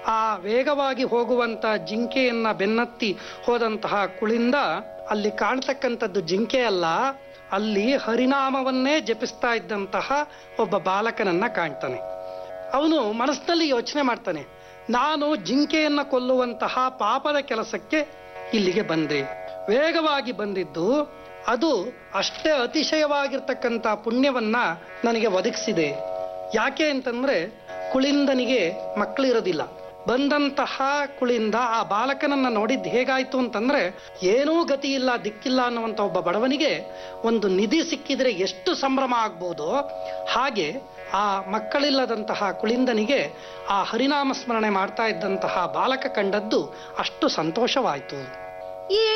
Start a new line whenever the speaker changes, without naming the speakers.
ಆ ವೇಗವಾಗಿ ಹೋಗುವಂತ ಜಿಂಕೆಯನ್ನ ಬೆನ್ನತ್ತಿ ಹೋದಂತಹ ಕುಳಿಂದ ಅಲ್ಲಿ ಕಾಣ್ತಕ್ಕಂಥದ್ದು ಜಿಂಕೆ ಅಲ್ಲ ಅಲ್ಲಿ ಹರಿನಾಮವನ್ನೇ ಜಪಿಸ್ತಾ ಇದ್ದಂತಹ ಒಬ್ಬ ಬಾಲಕನನ್ನ ಕಾಣ್ತಾನೆ ಅವನು ಮನಸ್ಸಿನಲ್ಲಿ ಯೋಚನೆ ಮಾಡ್ತಾನೆ ನಾನು ಜಿಂಕೆಯನ್ನ ಕೊಲ್ಲುವಂತಹ ಪಾಪದ ಕೆಲಸಕ್ಕೆ ಇಲ್ಲಿಗೆ ಬಂದೆ ವೇಗವಾಗಿ ಬಂದಿದ್ದು ಅದು ಅಷ್ಟೇ ಅತಿಶಯವಾಗಿರ್ತಕ್ಕಂಥ ಪುಣ್ಯವನ್ನ ನನಗೆ ಒದಗಿಸಿದೆ ಯಾಕೆ ಅಂತಂದ್ರೆ ಕುಳಿಂದನಿಗೆ ಮಕ್ಕಳಿರೋದಿಲ್ಲ ಬಂದಂತಹ ಕುಳಿಂದ ಆ ಬಾಲಕನನ್ನ ನೋಡಿದ್ದು ಹೇಗಾಯ್ತು ಅಂತಂದ್ರೆ ಏನೂ ಗತಿ ಇಲ್ಲ ದಿಕ್ಕಿಲ್ಲ ಅನ್ನುವಂಥ ಒಬ್ಬ ಬಡವನಿಗೆ ಒಂದು ನಿಧಿ ಸಿಕ್ಕಿದ್ರೆ ಎಷ್ಟು ಸಂಭ್ರಮ ಆಗ್ಬೋದು ಹಾಗೆ ಆ ಮಕ್ಕಳಿಲ್ಲದಂತಹ ಕುಳಿಂದನಿಗೆ ಆ ಹರಿನಾಮ ಸ್ಮರಣೆ ಮಾಡ್ತಾ ಇದ್ದಂತಹ ಬಾಲಕ ಕಂಡದ್ದು ಅಷ್ಟು ಸಂತೋಷವಾಯಿತು
ಈ